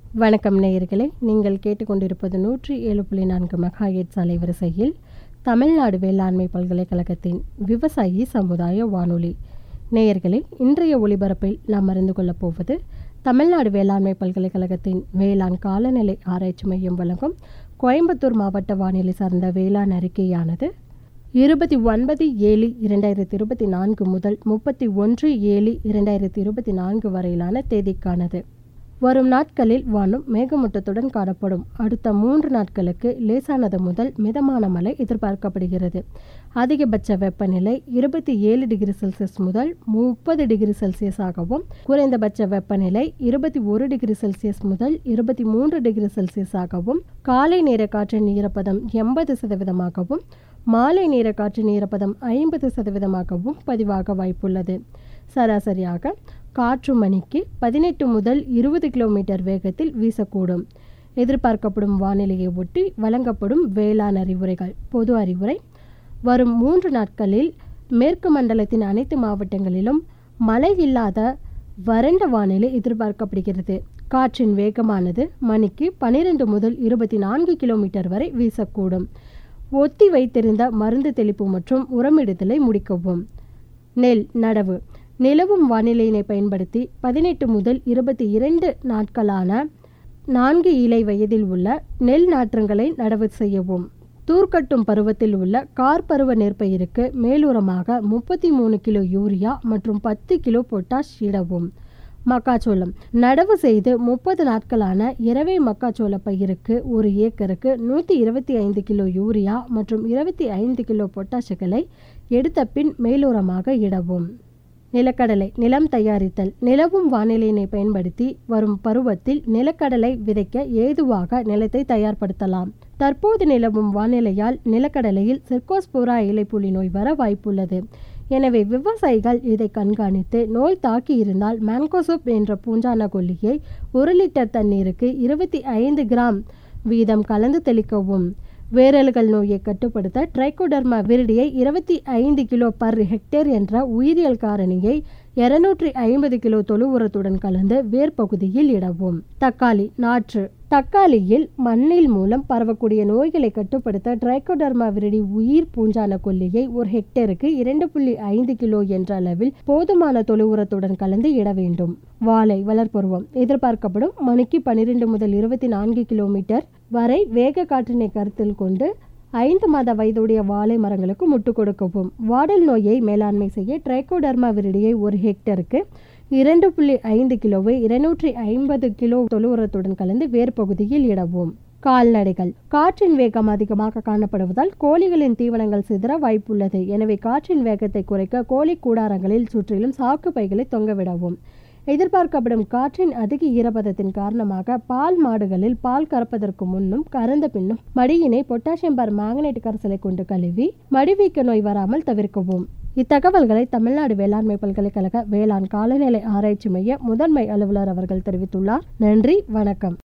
வணக்கம் நேயர்களே நீங்கள் கேட்டுக்கொண்டிருப்பது நூற்றி ஏழு புள்ளி நான்கு மெகாஹெட்ஸ் அலைவரிசையில் தமிழ்நாடு வேளாண்மை பல்கலைக்கழகத்தின் விவசாயி சமுதாய வானொலி நேயர்களே இன்றைய ஒளிபரப்பில் நாம் அறிந்து கொள்ளப் போவது தமிழ்நாடு வேளாண்மை பல்கலைக்கழகத்தின் வேளாண் காலநிலை ஆராய்ச்சி மையம் வழங்கும் கோயம்புத்தூர் மாவட்ட வானிலை சார்ந்த வேளாண் அறிக்கையானது இருபத்தி ஒன்பது ஏழு இரண்டாயிரத்தி இருபத்தி நான்கு முதல் முப்பத்தி ஒன்று ஏழு இரண்டாயிரத்தி இருபத்தி நான்கு வரையிலான தேதிக்கானது வரும் நாட்களில் வானம் மேகமூட்டத்துடன் காணப்படும் அடுத்த மூன்று நாட்களுக்கு லேசானது முதல் மிதமான மழை எதிர்பார்க்கப்படுகிறது அதிகபட்ச வெப்பநிலை இருபத்தி ஏழு டிகிரி செல்சியஸ் முதல் முப்பது டிகிரி செல்சியஸாகவும் குறைந்தபட்ச வெப்பநிலை இருபத்தி ஒரு டிகிரி செல்சியஸ் முதல் இருபத்தி மூன்று டிகிரி செல்சியஸாகவும் காலை நேர காற்றின் ஈரப்பதம் எண்பது சதவீதமாகவும் மாலை நேர காற்றின் ஈரப்பதம் ஐம்பது சதவீதமாகவும் பதிவாக வாய்ப்புள்ளது சராசரியாக காற்று மணிக்கு பதினெட்டு முதல் இருபது கிலோமீட்டர் வேகத்தில் வீசக்கூடும் எதிர்பார்க்கப்படும் வானிலையை ஒட்டி வழங்கப்படும் வேளாண் அறிவுரைகள் பொது அறிவுரை வரும் மூன்று நாட்களில் மேற்கு மண்டலத்தின் அனைத்து மாவட்டங்களிலும் மழை இல்லாத வறண்ட வானிலை எதிர்பார்க்கப்படுகிறது காற்றின் வேகமானது மணிக்கு பனிரெண்டு முதல் இருபத்தி நான்கு கிலோமீட்டர் வரை வீசக்கூடும் ஒத்தி வைத்திருந்த மருந்து தெளிப்பு மற்றும் உரமிடுதலை முடிக்கவும் நெல் நடவு நிலவும் வானிலையினை பயன்படுத்தி பதினெட்டு முதல் இருபத்தி இரண்டு நாட்களான நான்கு இலை வயதில் உள்ள நெல் நாற்றங்களை நடவு செய்யவும் தூர்க்கட்டும் பருவத்தில் உள்ள கார் பருவ நெற்பயிருக்கு மேலுரமாக முப்பத்தி மூணு கிலோ யூரியா மற்றும் பத்து கிலோ பொட்டாஷ் இடவும் மக்காச்சோளம் நடவு செய்து முப்பது நாட்களான இரவை மக்காச்சோள பயிருக்கு ஒரு ஏக்கருக்கு நூற்றி இருபத்தி ஐந்து கிலோ யூரியா மற்றும் இருபத்தி ஐந்து கிலோ பொட்டாஷுகளை எடுத்த பின் மேலுரமாக இடவும் நிலக்கடலை நிலம் தயாரித்தல் நிலவும் வானிலையினை பயன்படுத்தி வரும் பருவத்தில் நிலக்கடலை விதைக்க ஏதுவாக நிலத்தை தயார்படுத்தலாம் தற்போது நிலவும் வானிலையால் நிலக்கடலையில் சிர்கோஸ்போரா இலைப்புலி நோய் வர வாய்ப்புள்ளது எனவே விவசாயிகள் இதை கண்காணித்து நோய் தாக்கி இருந்தால் மேன்கோசோப் என்ற பூஞ்சான கொல்லியை ஒரு லிட்டர் தண்ணீருக்கு இருபத்தி ஐந்து கிராம் வீதம் கலந்து தெளிக்கவும் வேரல்கள் நோயை கட்டுப்படுத்த ட்ரைகோடர்மா விரிடியை இருபத்தி ஐந்து கிலோ பர் ஹெக்டேர் என்ற உயிரியல் காரணியை இருநூற்றி ஐம்பது கிலோ தொழு உரத்துடன் கலந்து வேர் பகுதியில் இடவும் தக்காளி நாற்று தக்காளியில் மண்ணில் மூலம் பரவக்கூடிய நோய்களை கட்டுப்படுத்த ட்ரைகோடர்மா விரிடி உயிர் பூஞ்சான கொல்லியை ஒரு ஹெக்டேருக்கு இரண்டு புள்ளி ஐந்து கிலோ என்ற அளவில் போதுமான தொழு உரத்துடன் கலந்து இட வேண்டும் வாழை வளர்ப்பருவம் எதிர்பார்க்கப்படும் மணிக்கு பனிரெண்டு முதல் இருபத்தி நான்கு கிலோமீட்டர் வரை வேக காற்றினை கருத்தில் கொண்டு ஐந்து மாத வயதுடைய வாழை மரங்களுக்கு முட்டு கொடுக்கவும் வாடல் நோயை மேலாண்மை செய்ய ட்ரைகோடர்மா விரிடியை ஒரு ஹெக்டருக்கு இரண்டு புள்ளி ஐந்து கிலோவை இருநூற்றி ஐம்பது கிலோ தொழு உரத்துடன் கலந்து வேர் பகுதியில் இடவும் கால்நடைகள் காற்றின் வேகம் அதிகமாக காணப்படுவதால் கோழிகளின் தீவனங்கள் சிதற வாய்ப்புள்ளது எனவே காற்றின் வேகத்தை குறைக்க கோழி கூடாரங்களில் சுற்றிலும் சாக்கு பைகளை தொங்கவிடவும் எதிர்பார்க்கப்படும் காற்றின் அதிக ஈரப்பதத்தின் காரணமாக பால் மாடுகளில் பால் கறப்பதற்கு முன்னும் கறந்த பின்னும் மடியினை பொட்டாசியம் பர் மேங்கனேட் கரைசலை கொண்டு கழுவி மடிவீக்க நோய் வராமல் தவிர்க்கவும் இத்தகவல்களை தமிழ்நாடு வேளாண்மை பல்கலைக்கழக வேளாண் காலநிலை ஆராய்ச்சி மைய முதன்மை அலுவலர் அவர்கள் தெரிவித்துள்ளார் நன்றி வணக்கம்